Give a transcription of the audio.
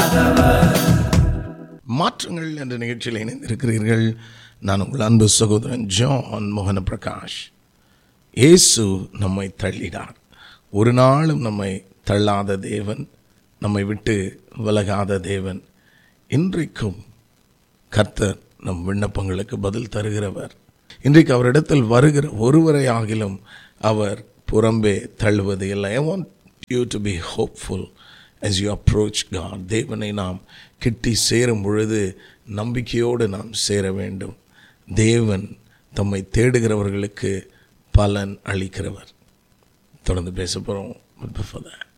மாற்றங்கள் என்ற நிகழ்ச்சியில் இணைந்திருக்கிறீர்கள் நான் உங்கள் அன்பு சகோதரன் ஜான் மோகன பிரகாஷ் இயேசு நம்மை தள்ளினார் ஒரு நாளும் நம்மை தள்ளாத தேவன் நம்மை விட்டு விலகாத தேவன் இன்றைக்கும் கர்த்தர் நம் விண்ணப்பங்களுக்கு பதில் தருகிறவர் இன்றைக்கு அவரிடத்தில் வருகிற ஒருவரை ஆகிலும் அவர் புறம்பே தள்ளுவது இல்லை I want you to be hopeful as you approach God தேவனை நாம் கிட்டி சேரும் பொழுது நம்பிக்கையோடு நாம் சேர வேண்டும் தேவன் தம்மை தேடுகிறவர்களுக்கு பலன் அளிக்கிறவர் தொடர்ந்து பேச போகிறோம்